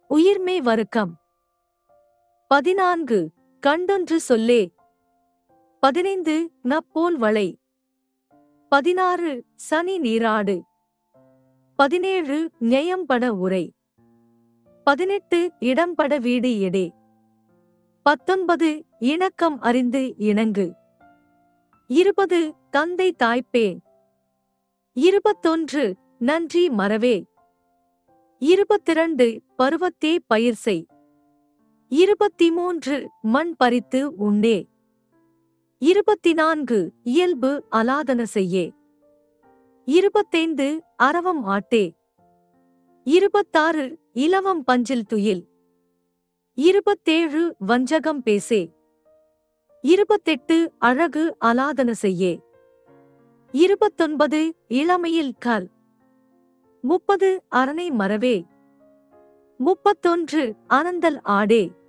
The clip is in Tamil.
உயிர்மே வருக்கம் பதினான்கு கண்டொன்று சொல்லே பதினைந்து நப்போல் வளை பதினாறு சனி நீராடு பதினேழு நியம்பட உரை பதினெட்டு இடம்பட வீடு எடே பத்தொன்பது இணக்கம் அறிந்து இணங்கு இருபது தந்தை தாய்ப்பே இருபத்தொன்று நன்றி மறவே இருபத்திரண்டு பருவத்தே பயிர் செய் இருபத்தி மூன்று மண் பறித்து உண்டே இருபத்தி நான்கு இயல்பு அலாதன செய்யே இருபத்தைந்து அரவம் ஆட்டே இருபத்தாறு இலவம் பஞ்சில் துயில் இருபத்தேழு வஞ்சகம் பேசே இருபத்தெட்டு அழகு அலாதன செய்யே இருபத்தொன்பது இளமையில் கல் முப்பது அரணை மறவே முப்பத்தொன்று அனந்தல் ஆடே